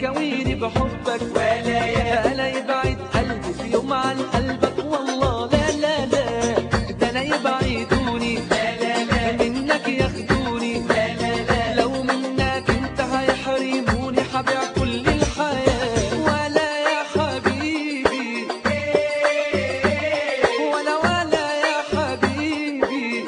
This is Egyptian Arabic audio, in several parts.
يكويني بحبك ولا يا انا يبعد قلبي في يوم عن قلبك والله لا لا لا ده انا يبعدوني لا لا لا منك ياخدوني لا لا لا لو منك انت هيحرموني حبيع كل الحياة ولا يا حبيبي ولا ولا يا حبيبي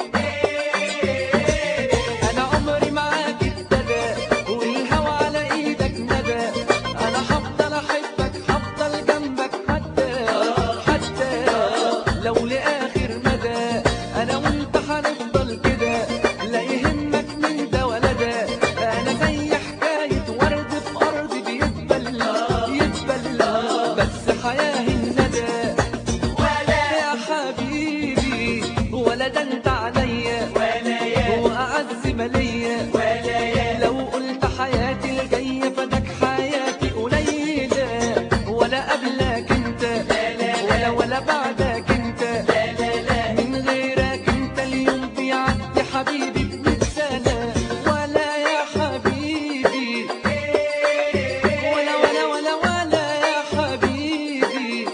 انا عمري معاك ابتدى والهوى على ايدك ندى انا هفضل احبك هفضل جنبك حتى حتى لو لاخر مدى انا وانت هنفضل كده لا يهمك من ده ولا ده انا زي حكايه ورد في ارض بيتبل يتبل بس حياه الندى ولا يا حبيبي ولا ده انت عليا ولا يا واعز ماليا ولا يا لو قلت حياتي الجايه فداك حياتي قليله ولا قبلك انت ولا ولا بعدك انت لا لا لا من غيرك انت اليوم بيعدي حبيبي بمية سنه ولا يا حبيبي ولا ولا ولا ولا يا حبيبي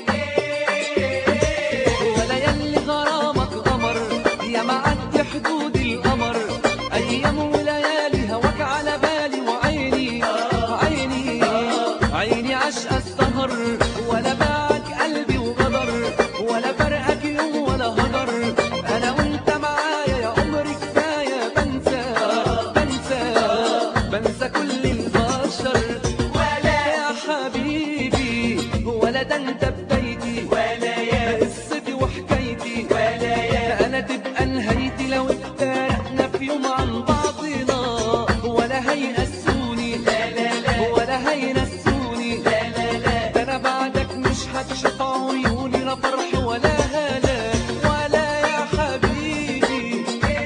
ولا يلي غرامك قمر يا معدي حدود القمر ايام وليالي هواك على بالي وعيني عيني عيني عشق السهر ولا باعك قلبي وغدر ولا فرقك يوم ولا هدر انا وانت معايا يا عمري كفايه بنسى بنسى بنسى كل البشر ولا يا حبيبي ولا ده انت بدايتي ولا يا قصتي وحكايتي ولا يا انا تبقى نهايتي لو افترقنا في يوم عن بعضنا ولا هيأسوني لا لا لا ولا هينسوني لا لا لا ده انا بعدك مش هتشوف عيوني لا فرح ولا هلاك ولا يا حبيبي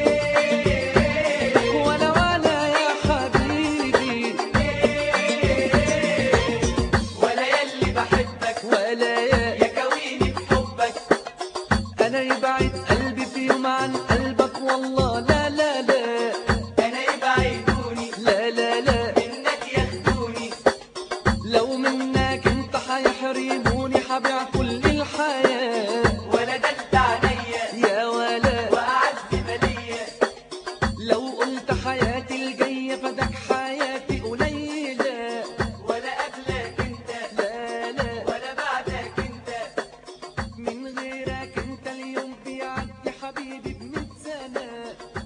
ولا ولا يا حبيبي ولا يلي بحبك ولا يا يا كويني بحبك انا يبعد قلبي في يوم عن قلبك والله لا لا لا انا يبعدوني لا لا لا منك ياخدوني لو منك انت هيحرموني حبيع كل الحياة ولا ده انت عليا يا ولا واعز ماليا لو قلت حياتي الجاية فداك حياتي قليلة ولا قبلك انت لا لا ولا بعدك انت من غيرك انت اليوم بيعدي حبيبي بمية سنة